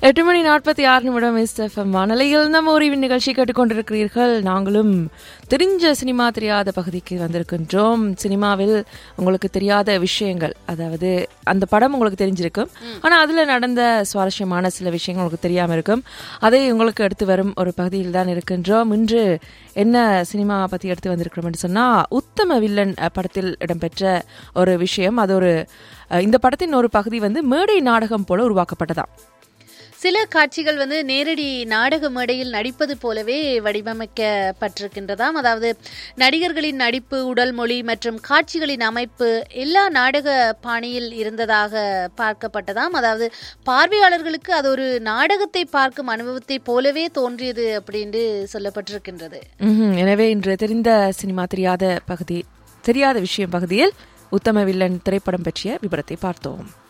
எட்டு மணி நாற்பத்தி ஆறு நிமிடம் எஸ்எஃப்எம் வானொலியில் நம்ம ஒரு நிகழ்ச்சி கேட்டுக்கொண்டிருக்கிறீர்கள் நாங்களும் தெரிஞ்ச சினிமா தெரியாத பகுதிக்கு வந்திருக்கின்றோம் சினிமாவில் உங்களுக்கு தெரியாத விஷயங்கள் அதாவது அந்த படம் உங்களுக்கு தெரிஞ்சிருக்கும் ஆனால் அதில் நடந்த சுவாரஸ்யமான சில விஷயங்கள் உங்களுக்கு தெரியாமல் இருக்கும் அதை உங்களுக்கு எடுத்து வரும் ஒரு பகுதியில் தான் இருக்கின்றோம் இன்று என்ன சினிமா பற்றி எடுத்து வந்திருக்கிறோம்னு சொன்னால் உத்தம வில்லன் அஹ், படத்தில் இடம்பெற்ற ஒரு விஷயம் அது ஒரு அஹ், இந்த படத்தின் ஒரு பகுதி வந்து மேடை நாடகம் போல உருவாக்கப்பட்டதாம் சில காட்சிகள் வந்து நேரடி நாடக மேடையில் நடிப்பது போலவே வடிவமைக்கப்பட்டிருக்கின்றதாம் அதாவது நடிகர்களின் நடிப்பு உடல் மொழி மற்றும் காட்சிகளின் அமைப்பு எல்லா நாடக பாணியில் இருந்ததாக பார்க்கப்பட்டதாம் அதாவது பார்வையாளர்களுக்கு அது ஒரு நாடகத்தை பார்க்கும் அனுபவத்தை போலவே தோன்றியது அப்படின்னு சொல்லப்பட்டிருக்கின்றது ம்ஹும். எனவே இன்று தெரிந்த சினிமா தெரியாத பகுதி தெரியாத விஷயம் பகுதியில் உத்தம வில்லன் திரைப்படம் பற்றிய விவரத்தை பார்த்தோம்